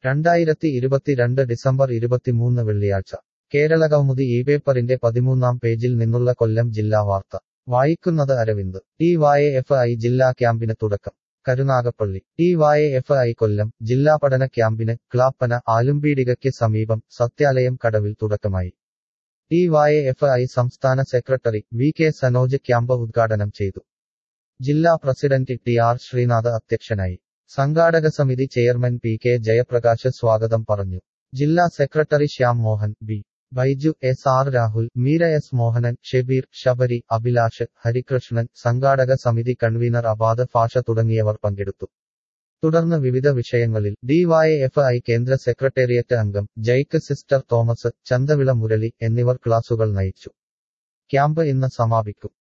രണ്ടായിരത്തി ഇരുപത്തിരണ്ട് ഡിസംബർ ഇരുപത്തിമൂന്ന് വെള്ളിയാഴ്ച കേരളകൗമുദി ഈ പേപ്പറിന്റെ പതിമൂന്നാം പേജിൽ നിന്നുള്ള കൊല്ലം ജില്ലാ വാർത്ത വായിക്കുന്നത് Aravind D Y F I ജില്ലാ ക്യാമ്പിന് തുടക്കം Karunagappally D Y F I Kollam ജില്ലാ പഠന ക്യാമ്പിന് ക്ലാപ്പന ആലുംപീടികയ്ക്ക് സമീപം സത്യാലയം കടവിൽ തുടക്കമായി ടി വായ എഫ് ഐ സംസ്ഥാന secretary V K Sanoj camp ഉദ്ഘാടനം ചെയ്തു ജില്ലാ പ്രസിഡന്റ് ടി ആർ ശ്രീനാഥ് അധ്യക്ഷനായി സംഘാടക സമിതി ചെയർമാൻ പി കെ ജയപ്രകാശ് സ്വാഗതം പറഞ്ഞു ജില്ലാ secretary Shyam Mohan B Baiju S R Rahul Meera S Mohanan Shebeer Sabari Abhilash Harikrishnan സംഘാടക സമിതി കൺവീനർ അബാദ് ഫാഷ തുടങ്ങിയവർ പങ്കെടുത്തു തുടർന്ന് വിവിധ വിഷയങ്ങളിൽ ഡിവൈഎഫ് ഐ കേന്ദ്ര സെക്രട്ടേറിയറ്റ് അംഗം ജയ്ക്ക് സിസ്റ്റർ തോമസ് ചന്തവിള മുരളി എന്നിവർ ക്ലാസുകൾ നയിച്ചു ക്യാമ്പ് ഇന്ന് സമാപിക്കും